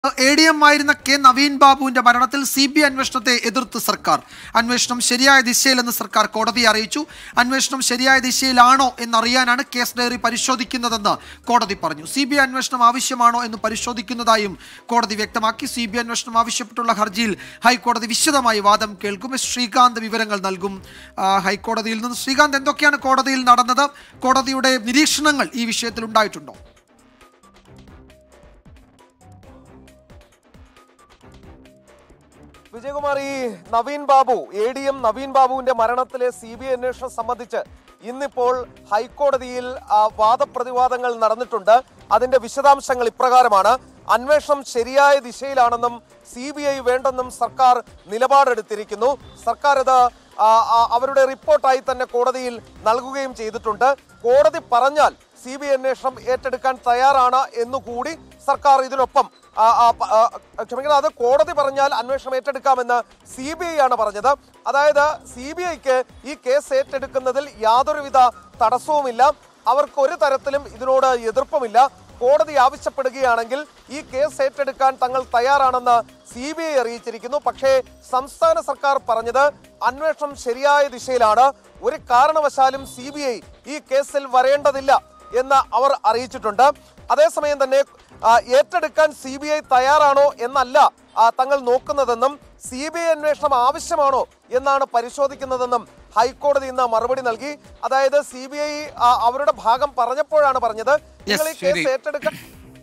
A D M ആയിരുന്ന K Naveen ബാബുവിന്റെ മരണത്തിൽ സി ബി ഐ അന്വേഷണത്തെ എതിർത്ത് സർക്കാർ അന്വേഷണം ശരിയായ ദിശയിലെന്ന് സർക്കാർ കോടതിയെ അറിയിച്ചു അന്വേഷണം ശരിയായ ദിശയിലാണോ എന്നറിയാനാണ് കേസ് ഡയറി പരിശോധിക്കുന്നതെന്ന് കോടതി പറഞ്ഞു സി ബി ഐ അന്വേഷണം ആവശ്യമാണോ എന്ന് പരിശോധിക്കുന്നതായും കോടതി വ്യക്തമാക്കി സി ബി ഐ അന്വേഷണം ആവശ്യപ്പെട്ടുള്ള ഹർജിയിൽ ഹൈക്കോടതി വിശദമായി വാദം കേൾക്കും എസ് ശ്രീകാന്ത് വിവരങ്ങൾ നൽകും ആ, ഹൈക്കോടതിയിൽ നിന്ന് ശ്രീകാന്ത് എന്തൊക്കെയാണ് കോടതിയിൽ നടന്നത് കോടതിയുടെ നിരീക്ഷണങ്ങൾ ഈ വിഷയത്തിൽ ഉണ്ടായിട്ടുണ്ടോ വിജയകുമാർ ഈ Naveen Babu A D M Naveen ബാബുവിന്റെ മരണത്തിലെ സി ബി ഐ അന്വേഷണം സംബന്ധിച്ച് ഇന്നിപ്പോൾ ഹൈക്കോടതിയിൽ ആ, വാദപ്രതിവാദങ്ങൾ നടന്നിട്ടുണ്ട് അതിന്റെ വിശദാംശങ്ങൾ ഇപ്രകാരമാണ് അന്വേഷണം ശരിയായ ദിശയിലാണെന്നും സി ബി ഐ വേണ്ടെന്നും സർക്കാർ നിലപാടെടുത്തിരിക്കുന്നു സർക്കാർ ഇത് ആ, ആ, അവരുടെ റിപ്പോർട്ടായി തന്നെ കോടതിയിൽ നൽകുകയും ചെയ്തിട്ടുണ്ട് കോടതി പറഞ്ഞാൽ സി ബി ഐ അന്വേഷണം ഏറ്റെടുക്കാൻ തയ്യാറാണ് എന്നുകൂടി സർക്കാർ ഇതിനൊപ്പം ആ, ആ, പ- ആ, ക്ഷമിക്കണം അത് കോടതി പറഞ്ഞാൽ അന്വേഷണം ഏറ്റെടുക്കാമെന്ന് സി ബി ഐ ആണ് പറഞ്ഞത് അതായത് സി ബി ഐക്ക് ഈ കേസ് ഏറ്റെടുക്കുന്നതിൽ യാതൊരുവിധ തടസ്സവുമില്ല അവർക്ക് ഒരു തരത്തിലും ഇതിനോട് എതിർപ്പുമില്ല കോടതി ആവശ്യപ്പെടുകയാണെങ്കിൽ ഈ കേസ് ഏറ്റെടുക്കാൻ തങ്ങൾ തയ്യാറാണെന്ന് സി ബി ഐ അറിയിച്ചിരിക്കുന്നു പക്ഷേ സംസ്ഥാന സർക്കാർ പറഞ്ഞത് അന്വേഷണം ശരിയായ ദിശയിലാണ് ഒരു കാരണവശാലും സി ബി ഐ ഈ കേസിൽ വരേണ്ടതില്ല എന്ന് അവർ അറിയിച്ചിട്ടുണ്ട് അതേസമയം തന്നെ ആ, ഏറ്റെടുക്കാൻ സി ബി ഐ തയ്യാറാണോ എന്നല്ല ആ, തങ്ങൾ നോക്കുന്നതെന്നും സി ബി ഐ അന്വേഷണം ആവശ്യമാണോ എന്നാണ് പരിശോധിക്കുന്നതെന്നും ഹൈക്കോടതി ഇന്ന് മറുപടി നൽകി അതായത് സി ബി ഐ അവരുടെ ഭാഗം പറഞ്ഞപ്പോഴാണ് പറഞ്ഞത് നിങ്ങൾ ഈ ശരി. കേസ് ഏറ്റെടുക്കാൻ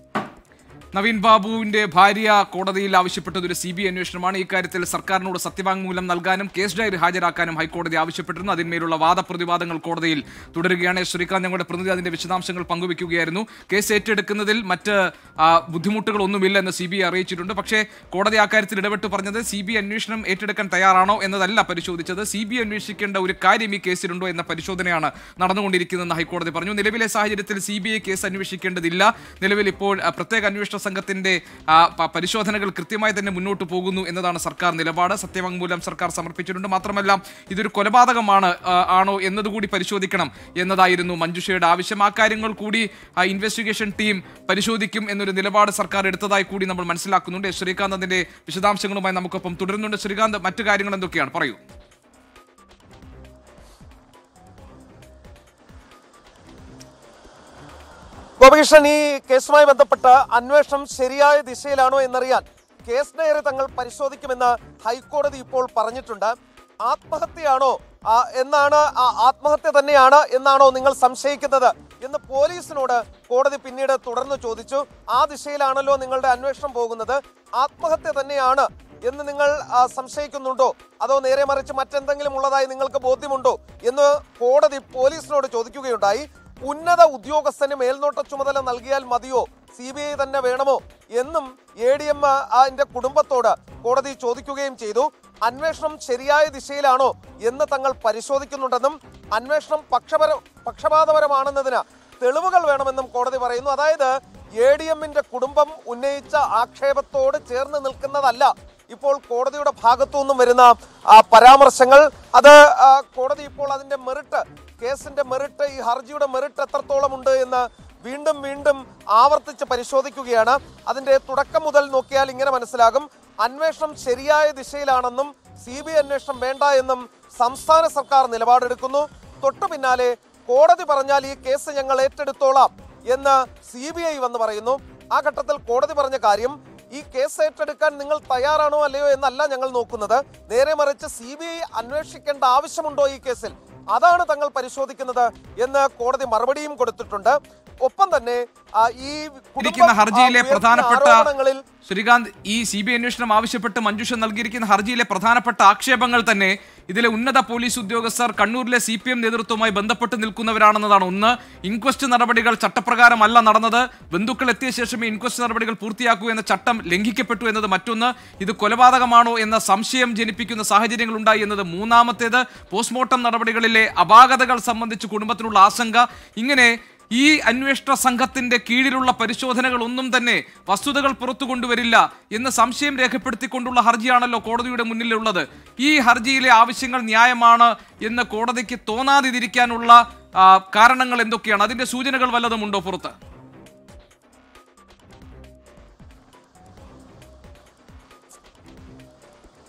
നവീൻ ബാബുവിന്റെ ഭാര്യ കോടതിയിൽ ആവശ്യപ്പെട്ടത് ഒരു സി ബി അന്വേഷണമാണ് ഇക്കാര്യത്തിൽ സർക്കാരിനോട് സത്യവാങ്മൂലം നൽകാനും കേസ് ഡയറി ഹാജരാക്കാനും ഹൈക്കോടതി ആവശ്യപ്പെട്ടിരുന്നു അതിന്മേലുള്ള വാദപ്രതിവാദങ്ങൾ കോടതിയിൽ തുടരുകയാണ് ശ്രീകാന്ത് ഞങ്ങളുടെ പ്രതിനിധി അതിന്റെ വിശദാംശങ്ങൾ പങ്കുവയ്ക്കുകയായിരുന്നു കേസ് ഏറ്റെടുക്കുന്നതിൽ മറ്റ് ആ, ബുദ്ധിമുട്ടുകളൊന്നുമില്ല എന്ന് സി ബി ഐ അറിയിച്ചിട്ടുണ്ട് പക്ഷേ കോടതി അക്കാര്യത്തിൽ ഇടപെട്ട് പറഞ്ഞത് സി ബി അന്വേഷണം ഏറ്റെടുക്കാൻ തയ്യാറാണോ എന്നതല്ല പരിശോധിച്ചത് സി ബി അന്വേഷിക്കേണ്ട ഒരു കാര്യം ഈ കേസിലുണ്ടോ എന്ന പരിശോധനയാണ് നടന്നുകൊണ്ടിരിക്കുന്നതെന്ന് ഹൈക്കോടതി പറഞ്ഞു നിലവിലെ സാഹചര്യത്തിൽ സി ബി ഐ കേസ് അന്വേഷിക്കേണ്ടതില്ല നിലവിൽ ഇപ്പോൾ ആ, പ്രത്യേക അന്വേഷണ സംഘത്തിന്റെ ആ, പ- പരിശോധനകൾ കൃത്യമായി തന്നെ മുന്നോട്ട് പോകുന്നു എന്നതാണ് സർക്കാർ നിലപാട് സത്യവാങ്മൂലം സർക്കാർ സമർപ്പിച്ചിട്ടുണ്ട് മാത്രമല്ല ഇതൊരു കൊലപാതകമാണ് ആ, ആണോ എന്നതുകൂടി പരിശോധിക്കണം എന്നതായിരുന്നു മഞ്ജുഷയുടെ ആവശ്യം ആ കാര്യങ്ങൾ കൂടി ആ, ഇൻവെസ്റ്റിഗേഷൻ ടീം പരിശോധിക്കും എന്നൊരു നിലപാട് സർക്കാർ എടുത്തതായി കൂടി നമ്മൾ മനസ്സിലാക്കുന്നുണ്ട് ശ്രീകാന്ത് അതിന്റെ വിശദാംശങ്ങളുമായി നമുക്കൊപ്പം തുടരുന്നുണ്ട് ശ്രീകാന്ത് മറ്റു കാര്യങ്ങൾ എന്തൊക്കെയാണ് പറയൂ ഗോപകൃഷ്ണൻ ഈ കേസുമായി ബന്ധപ്പെട്ട് അന്വേഷണം ശരിയായ ദിശയിലാണോ എന്നറിയാൻ കേസ് ഡയറി തങ്ങൾ പരിശോധിക്കുമെന്ന് ഹൈക്കോടതി ഇപ്പോൾ പറഞ്ഞിട്ടുണ്ട് ആത്മഹത്യയാണോ ആ, എന്നാണ് ആ, ആത്മഹത്യ തന്നെയാണ് എന്നാണോ നിങ്ങൾ സംശയിക്കുന്നത് എന്ന് പോലീസിനോട് കോടതി പിന്നീട് തുടർന്ന് ചോദിച്ചു ആ ദിശയിലാണല്ലോ നിങ്ങളുടെ അന്വേഷണം പോകുന്നത് ആത്മഹത്യ തന്നെയാണ് എന്ന് നിങ്ങൾ ആ, സംശയിക്കുന്നുണ്ടോ അതോ നേരെ മറിച്ച് മറ്റെന്തെങ്കിലും ഉള്ളതായി നിങ്ങൾക്ക് ബോധ്യമുണ്ടോ എന്ന് കോടതി പോലീസിനോട് ചോദിക്കുകയുണ്ടായി ഉന്നത ഉദ്യോഗസ്ഥന് മേൽനോട്ട ചുമതല നൽകിയാൽ മതിയോ സി ബി ഐ തന്നെ വേണമോ എന്നും എ ഡി എം അതിന്റെ കുടുംബത്തോട് കോടതി ചോദിക്കുകയും ചെയ്തു അന്വേഷണം ശരിയായ ദിശയിലാണോ എന്ന് തങ്ങൾ പരിശോധിക്കുന്നുണ്ടെന്നും അന്വേഷണം പക്ഷപര പക്ഷപാതപരമാണെന്നതിന് തെളിവുകൾ വേണമെന്നും കോടതി പറയുന്നു അതായത് എ ഡി എമ്മിന്റെ കുടുംബം ഉന്നയിച്ച ആക്ഷേപത്തോട് ചേർന്ന് നിൽക്കുന്നതല്ല ഇപ്പോൾ കോടതിയുടെ ഭാഗത്തു നിന്നും വരുന്ന ആ, പരാമർശങ്ങൾ അത് ആ, കോടതി ഇപ്പോൾ അതിന്റെ മെറിറ്റ് കേസിന്റെ മെറിറ്റ് ഈ ഹർജിയുടെ മെറിറ്റ് എത്രത്തോളം ഉണ്ട് എന്ന് വീണ്ടും വീണ്ടും ആവർത്തിച്ച് പരിശോധിക്കുകയാണ് അതിന്റെ തുടക്കം മുതൽ നോക്കിയാൽ ഇങ്ങനെ മനസ്സിലാകും അന്വേഷണം ശരിയായ ദിശയിലാണെന്നും സി ബി ഐ അന്വേഷണം വേണ്ട എന്നും സംസ്ഥാന സർക്കാർ നിലപാടെടുക്കുന്നു തൊട്ടു പിന്നാലെ കോടതി പറഞ്ഞാൽ ഈ കേസ് ഞങ്ങൾ ഏറ്റെടുത്തോളാം എന്ന് സി ബി ഐ വന്ന് പറയുന്നു ആ ഘട്ടത്തിൽ കോടതി പറഞ്ഞ കാര്യം ഈ കേസ് ഏറ്റെടുക്കാൻ നിങ്ങൾ തയ്യാറാണോ അല്ലയോ എന്നല്ല ഞങ്ങൾ നോക്കുന്നത് നേരെ മറിച്ച് സി ബി ഐ അന്വേഷിക്കേണ്ട ആവശ്യമുണ്ടോ ഈ കേസിൽ അതാണ് തങ്ങൾ പരിശോധിക്കുന്നത് എന്ന് കോടതി മറുപടിയും കൊടുത്തിട്ടുണ്ട് ഒപ്പം തന്നെ ആ, ഈ കുടുംബം, ഇരിക്കുന്ന ആ, ഹർജിയിലെ ഉയർത്തിയ പ്രധാനപ്പെട്ട ആരോപണങ്ങളിൽ ശ്രീകാന്ത് ഈ സി ബി അന്വേഷണം ആവശ്യപ്പെട്ട് മഞ്ജുഷ നൽകിയിരിക്കുന്ന ഹർജിയിലെ പ്രധാനപ്പെട്ട ആക്ഷേപങ്ങൾ തന്നെ ഇതിലെ ഉന്നത പോലീസ് ഉദ്യോഗസ്ഥർ കണ്ണൂരിലെ സി പി എം നേതൃത്വവുമായി ബന്ധപ്പെട്ട് നിൽക്കുന്നവരാണെന്നതാണ് ഒന്ന് ഇൻക്വസ്റ്റ് നടപടികൾ ചട്ടപ്രകാരമല്ല നടന്നത് ബന്ധുക്കൾ എത്തിയ ശേഷമേ ഇൻക്വസ്റ്റ് നടപടികൾ പൂർത്തിയാക്കൂ എന്ന ചട്ടം ലംഘിക്കപ്പെട്ടു എന്നത് മറ്റൊന്ന് ഇത് കൊലപാതകമാണോ എന്ന സംശയം ജനിപ്പിക്കുന്ന സാഹചര്യങ്ങൾ ഉണ്ടായി എന്നത് മൂന്നാമത്തേത് പോസ്റ്റ്മോർട്ടം നടപടികളിലെ അപാകതകൾ സംബന്ധിച്ച് കുടുംബത്തിനുള്ള ആശങ്ക ഇങ്ങനെ ഈ അന്വേഷണ സംഘത്തിന്റെ കീഴിലുള്ള പരിശോധനകൾ ഒന്നും തന്നെ വസ്തുതകൾ പുറത്തു കൊണ്ടുവരില്ല എന്ന് സംശയം രേഖപ്പെടുത്തിക്കൊണ്ടുള്ള ഹർജിയാണല്ലോ കോടതിയുടെ മുന്നിലുള്ളത് ഈ ഹർജിയിലെ ആവശ്യങ്ങൾ ന്യായമാണ് എന്ന് കോടതിക്ക് തോന്നാതിരിക്കാനുള്ള ആ, കാരണങ്ങൾ എന്തൊക്കെയാണ് അതിന്റെ സൂചനകൾ വല്ലതുമുണ്ടോ പുറത്ത്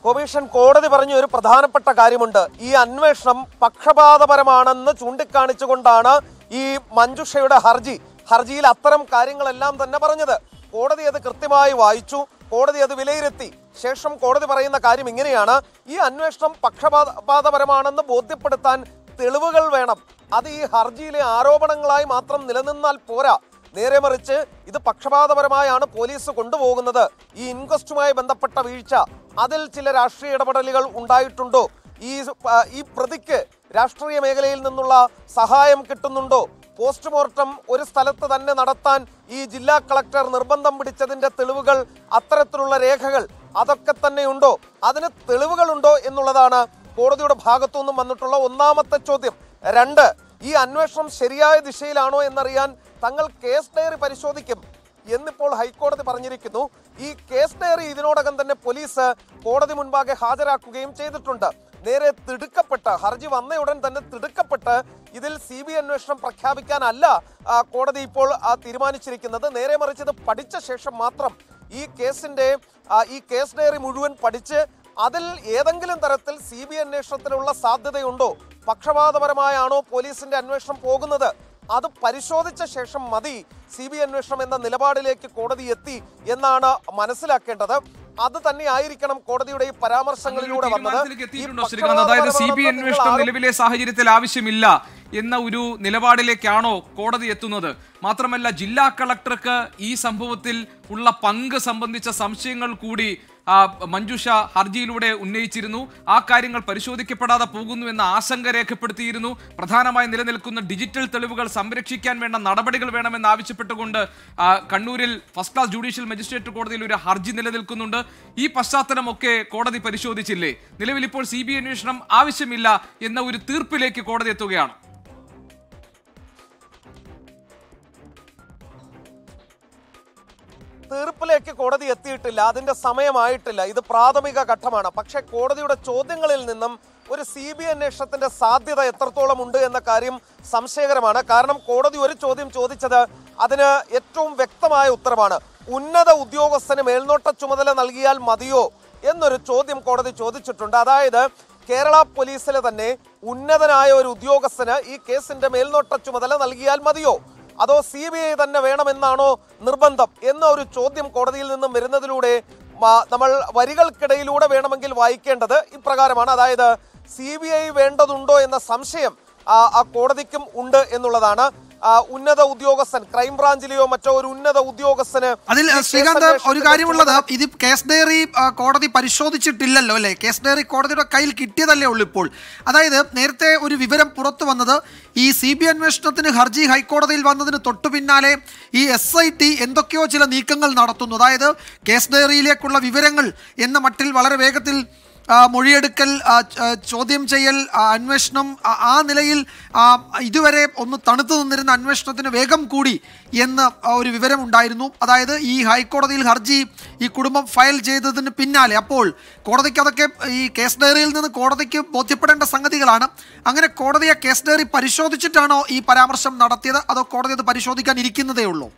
കൊമീഷൻ കോടതി പറഞ്ഞ ഒരു പ്രധാനപ്പെട്ട കാര്യമുണ്ട് ഈ അന്വേഷണം പക്ഷപാതപരമാണെന്ന് ചൂണ്ടിക്കാണിച്ചുകൊണ്ടാണ് ഈ മഞ്ജുഷയുടെ ഹർജി ഹർജിയിൽ അത്തരം കാര്യങ്ങളെല്ലാം തന്നെ പറഞ്ഞത് കോടതി അത് കൃത്യമായി വായിച്ചു കോടതി അത് വിലയിരുത്തി ശേഷം കോടതി പറയുന്ന കാര്യം ഇങ്ങനെയാണ് ഈ അന്വേഷണം പക്ഷപാതപരമാണെന്ന് ബോധ്യപ്പെടുത്താൻ തെളിവുകൾ വേണം അത് ഈ ഹർജിയിലെ ആരോപണങ്ങളായി മാത്രം നിലനിന്നാൽ പോരാ നേരെ മറിച്ച് ഇത് പക്ഷപാതപരമായാണ് പോലീസ് കൊണ്ടുപോകുന്നത് ഈ ഇൻക്വസ്റ്റുമായി ബന്ധപ്പെട്ട വീഴ്ച അതിൽ ചില രാഷ്ട്രീയ ഇടപെടലുകൾ ഉണ്ടായിട്ടുണ്ടോ ഈ ആ, ഈ പ്രതിക്ക് രാഷ്ട്രീയ മേഖലയിൽ നിന്നുള്ള സഹായം കിട്ടുന്നുണ്ടോ പോസ്റ്റ്മോർട്ടം ഒരു സ്ഥലത്ത് തന്നെ നടത്താൻ ഈ ജില്ലാ കളക്ടർ നിർബന്ധം പിടിച്ചതിന്റെ തെളിവുകൾ അത്തരത്തിലുള്ള രേഖകൾ അതൊക്കെ തന്നെ ഉണ്ടോ അതിന് തെളിവുകളുണ്ടോ എന്നുള്ളതാണ് കോടതിയുടെ ഭാഗത്തുനിന്നും വന്നിട്ടുള്ള ഒന്നാമത്തെ ചോദ്യം രണ്ട് ഈ അന്വേഷണം ശരിയായ ദിശയിലാണോ എന്നറിയാൻ തങ്ങൾ കേസ് ഡയറി പരിശോധിക്കും എന്നിപ്പോൾ ഹൈക്കോടതി പറഞ്ഞിരിക്കുന്നു ഈ കേസ് ഡയറി ഇതിനോടകം തന്നെ പോലീസ് കോടതി മുൻപാകെ ഹാജരാക്കുകയും ചെയ്തിട്ടുണ്ട് നേരെ തിടുക്കപ്പെട്ട് ഹർജി വന്നയുടൻ തന്നെ തിടുക്കപ്പെട്ട് ഇതിൽ സി ബി അന്വേഷണം പ്രഖ്യാപിക്കാനല്ല ആ, കോടതി ഇപ്പോൾ ആ, തീരുമാനിച്ചിരിക്കുന്നത് നേരെ മറിച്ച് ഇത് പഠിച്ച ശേഷം മാത്രം ഈ കേസിന്റെ ആ, ഈ കേസ് ഡയറി മുഴുവൻ പഠിച്ച് അതിൽ ഏതെങ്കിലും തരത്തിൽ സി ബി അന്വേഷണത്തിനുള്ള സാധ്യതയുണ്ടോ പക്ഷപാതപരമായാണോ പോലീസിന്റെ അന്വേഷണം പോകുന്നത് അത് പരിശോധിച്ച ശേഷം മതി സി ബി അന്വേഷണം എന്ന നിലപാടിലേക്ക് കോടതി എത്തി എന്നാണ് മനസ്സിലാക്കേണ്ടത് അത് തന്നെ ആയിരിക്കണം കോടതിയുടെ ഈ പരാമർശങ്ങളിലൂടെ വന്നത് തീരുമാനത്തിലേക്ക് ഈ എത്തിയിട്ടുണ്ടോ ശ്രീകാന്ത് അതായത് സി ബി പക്ഷപാതപരമാണെന്ന് അന്വേഷണം നിങ്ങൾ നിലവിലെ സാഹചര്യത്തിൽ ആവശ്യമില്ല എന്ന ഒരു നിലപാടിലേക്കാണോ കോടതി എത്തുന്നത് മാത്രമല്ല ജില്ലാ കളക്ടർക്ക് ഈ സംഭവത്തിൽ ഉള്ള പങ്ക് സംബന്ധിച്ച സംശയങ്ങൾ കൂടി ആ, മഞ്ജുഷ ഹർജിയിലൂടെ ഉന്നയിച്ചിരുന്നു ആ കാര്യങ്ങൾ പരിശോധിക്കപ്പെടാതെ പോകുന്നു എന്ന ആശങ്ക രേഖപ്പെടുത്തിയിരുന്നു പ്രധാനമായി നിലനിൽക്കുന്ന ഡിജിറ്റൽ തെളിവുകൾ സംരക്ഷിക്കാൻ വേണ്ട നടപടികൾ വേണമെന്ന് ആവശ്യപ്പെട്ടുകൊണ്ട് ആ, കണ്ണൂരിൽ ഫസ്റ്റ് ക്ലാസ് ജുഡീഷ്യൽ മജിസ്ട്രേറ്റ് കോടതിയിൽ ഒരു ഹർജി നിലനിൽക്കുന്നുണ്ട് ഈ പശ്ചാത്തലമൊക്കെ കോടതി പരിശോധിച്ചില്ലേ നിലവിൽ ഇപ്പോൾ സി ബി അന്വേഷണം ആവശ്യമില്ല എന്ന ഒരു തീർപ്പിലേക്ക് കോടതി എത്തുകയാണ് തീർപ്പിലേക്ക് കോടതി എത്തിയിട്ടില്ല അതിന്റെ സമയമായിട്ടില്ല ഇത് പ്രാഥമിക ഘട്ടമാണ് പക്ഷേ കോടതിയുടെ ചോദ്യങ്ങളിൽ നിന്നും ഒരു സി ബി അന്വേഷണത്തിന്റെ സാധ്യത എത്രത്തോളം ഉണ്ട് എന്ന കാര്യം സംശയകരമാണ് കാരണം കോടതി ഒരു ചോദ്യം ചോദിച്ചത് അതിന് ഏറ്റവും വ്യക്തമായ ഉത്തരമാണ് ഉന്നത ഉദ്യോഗസ്ഥന് മേൽനോട്ട ചുമതല നൽകിയാൽ മതിയോ എന്നൊരു ചോദ്യം കോടതി ചോദിച്ചിട്ടുണ്ട് അതായത് കേരള പോലീസിലെ തന്നെ ഉന്നതനായ ഒരു ഉദ്യോഗസ്ഥന് ഈ കേസിന്റെ മേൽനോട്ട ചുമതല നൽകിയാൽ മതിയോ അതോ സി ബി ഐ തന്നെ വേണമെന്നാണോ നിർബന്ധം എന്ന ഒരു ചോദ്യം കോടതിയിൽ നിന്നും വരുന്നതിലൂടെ മ- നമ്മൾ വരികൾക്കിടയിലൂടെ വേണമെങ്കിൽ വായിക്കേണ്ടത് ഇപ്രകാരമാണ് അതായത് സി ബി ഐ വേണ്ടതുണ്ടോ എന്ന സംശയം ആ ആ കോടതിക്കും ഉണ്ട് എന്നുള്ളതാണ് ആ, ഉന്നത ഉദ്യോഗസ്ഥൻ ക്രൈംബ്രാഞ്ചിലെയോ മറ്റോ ഒരു ഉന്നത ഉദ്യോഗസ്ഥന് അതിൽ ഈ കേസ് ശ്രീകാന്ത് ഒരു അന്വേഷണത്തിന്റെ കാര്യമുള്ളത് ചുമതല ഇത് കേസ് ഡയറി ആ, കോടതി പരിശോധിച്ചിട്ടില്ലല്ലോ അല്ലേ കേസ് ഡയറി കോടതിയുടെ കയ്യിൽ കിട്ടിയതല്ലേ ഉള്ളൂ ഇപ്പോൾ അതായത് നേരത്തെ ഒരു വിവരം പുറത്തു വന്നത് ഈ സി ബി അന്വേഷണത്തിന് ഹർജി ഹൈക്കോടതിയിൽ വന്നതിന് തൊട്ടു പിന്നാലെ ഈ എസ് ഐ ടി എന്തൊക്കെയോ ചില നീക്കങ്ങൾ നടത്തുന്നു അതായത് കേസ് ഡയറിയിലേക്കുള്ള വിവരങ്ങൾ എന്ന മട്ടിൽ വളരെ വേഗത്തിൽ ആ, മൊഴിയെടുക്കൽ ആ, ച- ആ, ചോദ്യം ചെയ്യൽ ആ, അന്വേഷണം ആ, ആ നിലയിൽ ആ, ഇതുവരെ ഒന്ന് തണുത്തു നിന്നിരുന്ന അന്വേഷണത്തിന് വേഗം കൂടി എന്ന് ആ, ഒരു വിവരമുണ്ടായിരുന്നു അതായത് ഈ ഹൈക്കോടതിയിൽ ഹർജി ഈ കുടുംബം ഫയൽ ചെയ്തതിന് പിന്നാലെ അപ്പോൾ കോടതിക്ക് അതൊക്കെ ഈ കേസ് ഡയറിയിൽ നിന്ന് കോടതിക്ക് ബോധ്യപ്പെടേണ്ട സംഗതികളാണ് അങ്ങനെ കോടതി ആ കേസ് ഡയറി പരിശോധിച്ചിട്ടാണോ ഈ പരാമർശം നടത്തിയത് അതോ കോടതി അത് പരിശോധിക്കാൻ ഇരിക്കുന്നതേ ഉള്ളൂ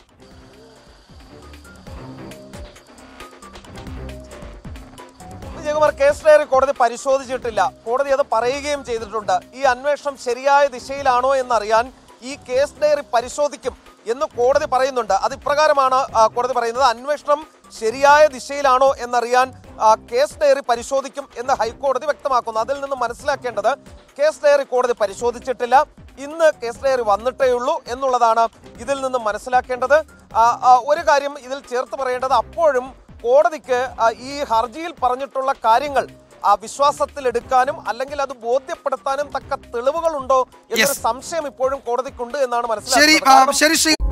വിജയകുമാർ കേസ് ഡയറി കോടതി പരിശോധിച്ചിട്ടില്ല കോടതി അത് പറയുകയും ചെയ്തിട്ടുണ്ട് ഈ അന്വേഷണം ശരിയായ ദിശയിലാണോ എന്നറിയാൻ ഈ കേസ് ഡയറി പരിശോധിക്കും എന്ന് കോടതി പറയുന്നുണ്ട് അത് ഇപ്രകാരമാണ് ആ, കോടതി പറയുന്നത് അന്വേഷണം ശരിയായ ദിശയിലാണോ എന്നറിയാൻ ആ, കേസ് ഡയറി പരിശോധിക്കും എന്ന് ഹൈക്കോടതി വ്യക്തമാക്കുന്നു അതിൽ നിന്ന് മനസ്സിലാക്കേണ്ടത് കേസ് ഡയറി കോടതി പരിശോധിച്ചിട്ടില്ല ഇന്ന് കേസ് ഡയറി വന്നിട്ടേ ഉള്ളൂ എന്നുള്ളതാണ് ഇതിൽ നിന്ന് മനസ്സിലാക്കേണ്ടത് ആ, ആ, ഒരു കാര്യം ഇതിൽ ചേർത്ത് പറയേണ്ടത് അപ്പോഴും കോടതിക്ക് ആ, ഈ ഹർജിയിൽ പറഞ്ഞിട്ടുള്ള കാര്യങ്ങൾ ആ വിശ്വാസത്തിലെടുക്കാനും അല്ലെങ്കിൽ അത് ബോധ്യപ്പെടുത്താനും തക്ക തെളിവുകളുണ്ടോ എന്നൊരു Yes. സംശയം ഇപ്പോഴും കോടതിക്കുണ്ട് എന്നാണ് ശരി മനസ്സിലാക്കുന്നത് ആ, കാരണം ശരി ശ്രീ